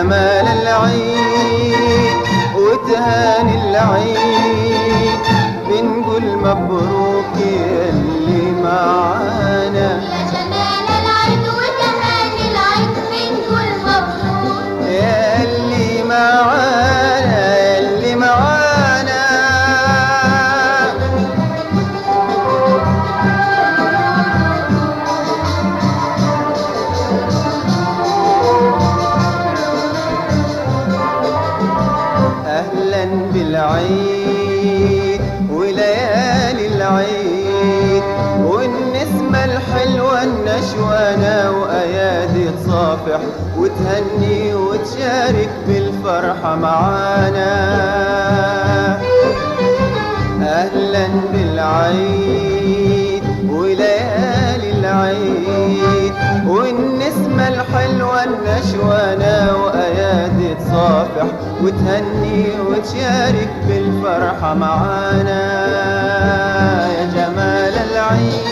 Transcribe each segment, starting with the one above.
جمال العيد وتهاني العيد بنقول مبروك اللي معانا يا جمال العيد وتهاني العيد بنقول مبروك يا اللي معانا يا اللي معانا أهلا بالعيد وليالي العيد والنسمة الحلوة النشوانة وأيادي تصافح وتهني وتشارك بالفرحة معانا أهلا بالعيد وليالي العيد والنسمة الحلوة النشوانة وأيادي تصافح وتهني وتشارك بالفرحة معانا يا جمال العيد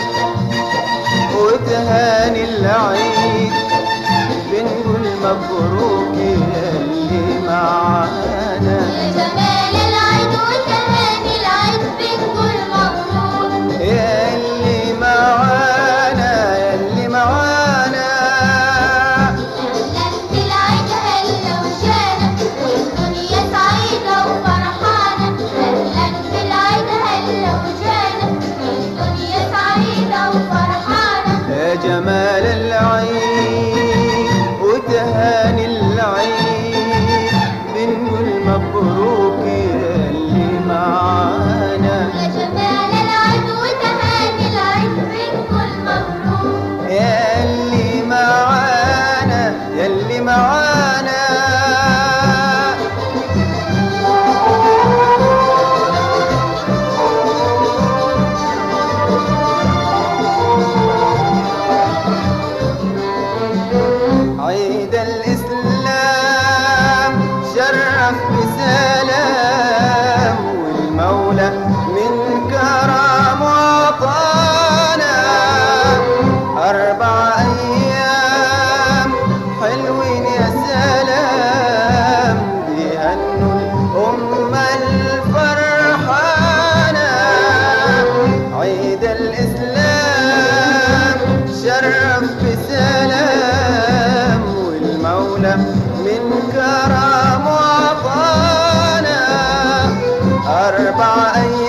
وتهاني العيد بنقول مبروك يا اللي معانا يا جمال العيد وتهاني العيد بنقول مبروك يا اللي معانا يا اللي معانا أهلا بالعيد هلا وشانا والدنيا سعيدة وفرحانة أهلا بالعيد هلا وشانا والدنيا سعيدة وفرحانة يا جمال العيد وتهاني العيد بنقول مبروك يا اللي معانا يا جمال العيد وتهاني العيد بنقول مبروك يا اللي معانا يا اللي معانا عيد الإسلام شرف بسلام والمولى من كرم وطانا أربع أيام حلوين يا سلام بيهنوا الأمة الفرحانة عيد الإسلام شرف بسلام والمولى من كرم وطانا أربع أيام